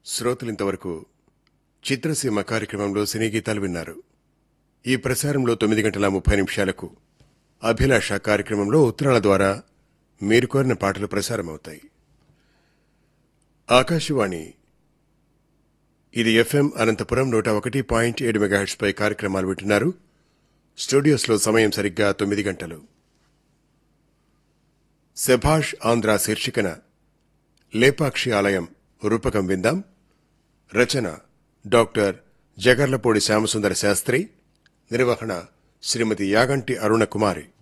శ్రోతలింతవరకు చిత్రసీమ కార్యక్రమంలో సినీ గీతాలు విన్నారు ఈ ప్రసారంలో తొమ్మిది గంటల ముప్పై నిమిషాలకు అభిలాష కార్యక్రమంలో ఉత్తరాల ద్వారా మీరు కోరిన పాటలు ప్రసారమవుతాయి ఆకాశవాణి ఇది ఎఫ్ఎం అనంతపురం నూట ఒకటి పాయింట్ ఏడు మెగాహెట్స్ పై కార్యక్రమాలు వింటున్నారు స్టూడియోస్లో సమయం సరిగ్గా తొమ్మిది గంటలు శభాష్ ఆంధ్ర శీర్షికన లేపాక్షి ఆలయం రూపకం విందాం రచన డాక్టర్ జగర్లపూడి శ్యామసుందర శాస్త్రి నిర్వహణ శ్రీమతి యాగంటి అరుణకుమారి